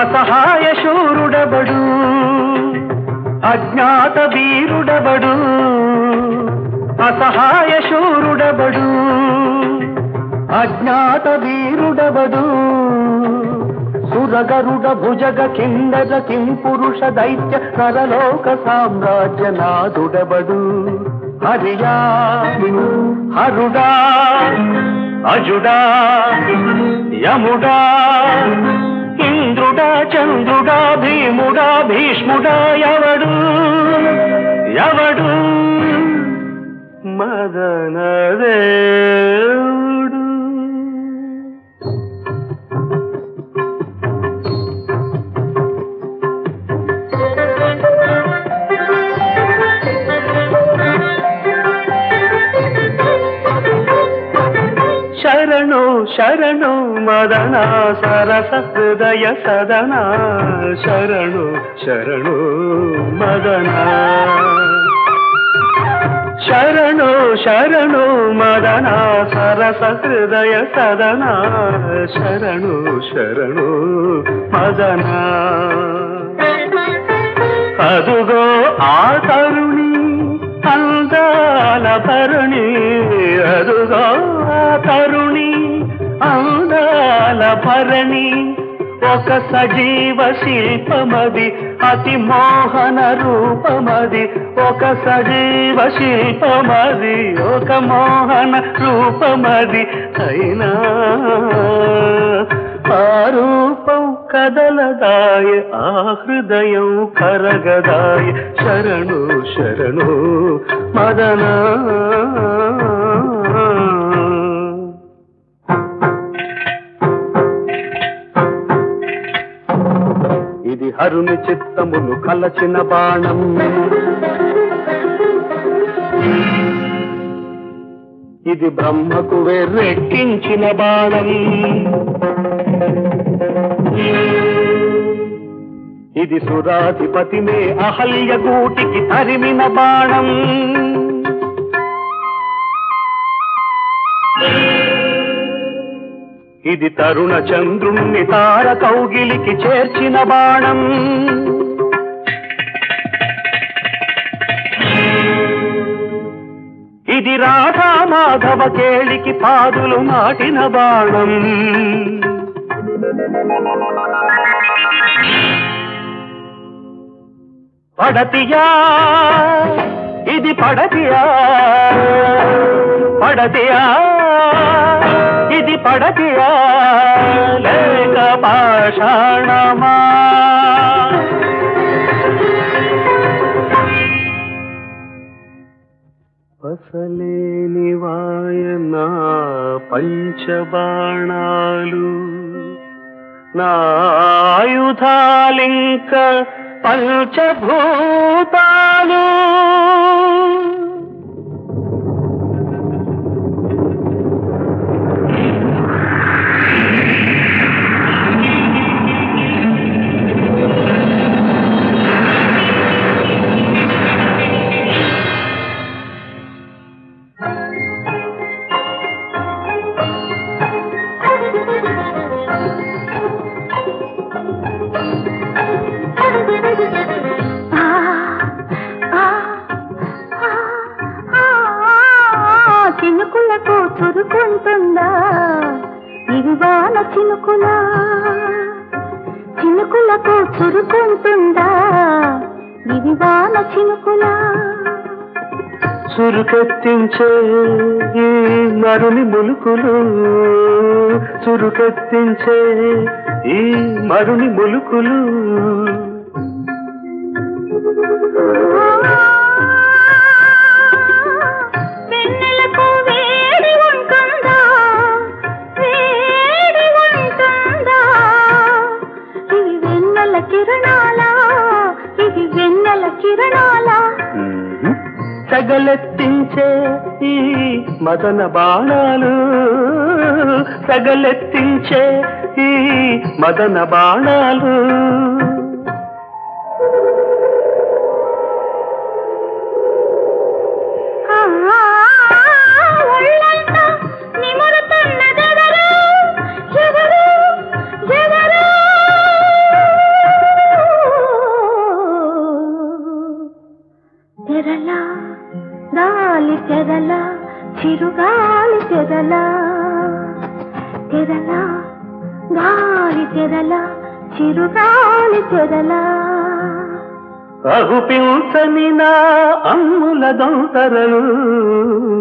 అసహాయ శూరుడబడు అజ్ఞాత వీరుడబడు అసహాయ శూరుడబడు అజ్ఞాత వీరుడబడు సురగరుడ భుజగ కిందర కిం పురుష దైత్య నరలోక సామ్రాజ్య నాదుడబడు హరియా హరుడా అజుడా యముడా ఇంద్రుడా చంద్రుడా భీముడా భీష్ముడా ఎవడు ఎవడు మదనదేవుడు శరణు శరణు మదన సరస హృదయ సదన శరణు శరణు మదన శరణు శరణు మదన సరస హృదయ సదన శరణు శరణు మదన అదుగో ఆ తరుణి అందాల భరణి అదుగో ఆ తరుణి అందాల భరణి ఒక సజీవ శిల్పమది అతి మోహన రూపమది ఒక సజీవ శిల్పమది ఒక మోహన రూపమది అయినా ఆ రూపం కదలదాయ ఆ హృదయం కరగదాయ శరణు శరణు మదన ఇది హరుని చిత్తమును కలచిన బాణం ఇది బ్రహ్మకు వెర్రెక్కించిన బాణం ఇది సురాధిపతినే అహల్య గూటికి తరిమిన బాణం ఇది తరుణ చంద్రుణ్ణి తార కౌగిలికి చేర్చిన బాణం ఇది రాధా మాధవ కేళికి పాదులు నాటిన బాణం పడతియా ఇది పడతియా పడతియా ఇది పడతియా లేక పాషాణమా పసలేని వాయన పంచబాణాలు నా ఆయుధాలింక పంచభూతాలు ఆ, ఆ, ఆ, ఆ, చినుకులకు చురుకుంటుందా ఇవి వాన చినుకులా చినుకులకు చురుకుంటుందా ఇవి వాన చినుకులా చురుకెత్తించే ఈ మరుని ములుకులు చురుకెత్తించే ఈ మరుని ములుకులు వెన్నెలకు వేడి ఉంటుందా వేడి ఉంటుందా ఇవి వెన్నెల కిరణాలా ఇవి వెన్నెల కిరణాలా సగలెత్తించే ఈ మదన బాణాలు సగలెత్తించే ఈ మదన బాణాలు ఆ, ఒళ్ళంతా నిమురుతున్నదెవరు? ఎవరు? ఎవరు? గాలి తెరల చిరుగాలి తెరల తెరల గాలి తెరల చిరుగాలి తెరల అగుపించని నా అమ్ముల దొంతరలు